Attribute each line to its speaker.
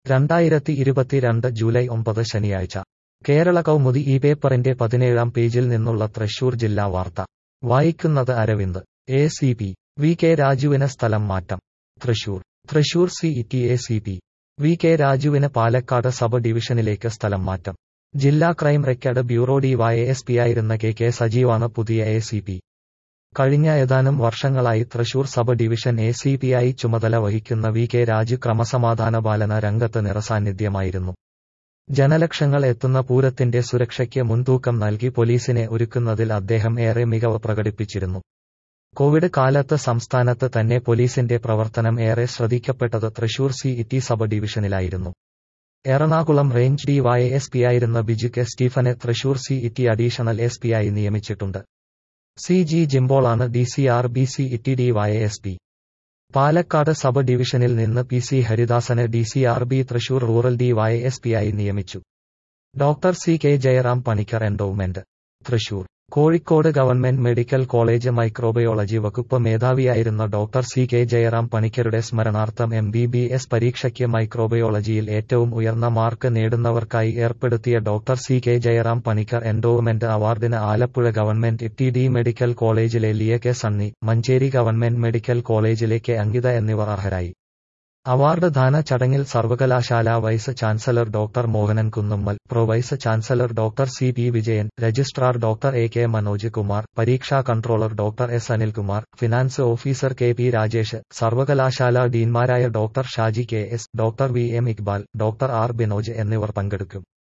Speaker 1: രണ്ടായിരത്തി ഇരുപത്തിരണ്ട് ജൂലൈ ഒമ്പത് ശനിയാഴ്ച കേരള കൗമുദി ഈ പേപ്പറിന്റെ പതിനേഴാം പേജിൽ നിന്നുള്ള തൃശൂർ ജില്ലാ വാർത്ത വായിക്കുന്നത് Aravind A C P V K രാജുവിന് സ്ഥലം മാറ്റം Thrissur Thrissur C E A C P V K രാജുവിന് പാലക്കാട് സബ് ഡിവിഷനിലേക്ക് സ്ഥലം മാറ്റം ജില്ലാ crime record bureau D Y S പിയായിരുന്ന കെ കെ സജീവാണ് പുതിയ എ സി പി കഴിഞ്ഞ ഏതാനും വർഷങ്ങളായി Thrissur sub division A C പിയായി ചുമതല വഹിക്കുന്ന വി കെ രാജു ക്രമസമാധാന പാലന രംഗത്ത് നിറസാന്നിധ്യമായിരുന്നു ജനലക്ഷങ്ങൾ എത്തുന്ന പൂരത്തിന്റെ സുരക്ഷയ്ക്ക് മുൻതൂക്കം നൽകി പോലീസിനെ ഒരുക്കുന്നതിൽ അദ്ദേഹം ഏറെ മികവ് പ്രകടിപ്പിച്ചിരുന്നു കോവിഡ് കാലത്ത് സംസ്ഥാനത്ത് തന്നെ പോലീസിന്റെ പ്രവർത്തനം ഏറെ ശ്രദ്ധിക്കപ്പെട്ടത് തൃശൂർ സി ഇറ്റി സബ് ഡിവിഷനിലായിരുന്നു Ernakulam range D Y S പിയായിരുന്ന ബിജു കെ സ്റ്റീഫനെ Thrissur city additional S പിയായി നിയമിച്ചിട്ടുണ്ട് സി ജി ജിംബോളാണ് D C R B city D Y S P Palakkad sub ഡിവിഷനിൽ നിന്ന് പി സി ഹരിദാസനെ D C R B Thrissur rural D Y S പിയായി നിയമിച്ചു doctor C K Jayaram Panicker endowment Thrissur Kozhikode government medical college microbiology വകുപ്പ് മേധാവിയായിരുന്ന doctor C K Jayaram പണിക്കരുടെ സ്മരണാർത്ഥം M B B S പരീക്ഷയ്ക്ക് മൈക്രോബയോളജിയിൽ ഏറ്റവും ഉയർന്ന മാർക്ക് നേടുന്നവർക്കായി ഏർപ്പെടുത്തിയ doctor C K Jayaram Panicker endowment അവാർഡിന് Alappuzha government T D medical കോളേജിലെ Liya K Sunny Manjeri government medical കോളേജിലെ കെ അങ്കിത എന്നിവർ അർഹരായി അവാർഡ് ദാന ചടങ്ങിൽ സർവകലാശാല vice chancellor doctor Mohanan Kunnummal pro vice chancellor doctor C P Vijayan registrar doctor A K Manoj Kumar പരീക്ഷാ controller doctor S Anilkumar finance officer K P Rajesh സർവകലാശാല ഡീൻമാരായ doctor Shaji K S doctor V M Iqbal doctor R Binoj എന്നിവർ പങ്കെടുക്കും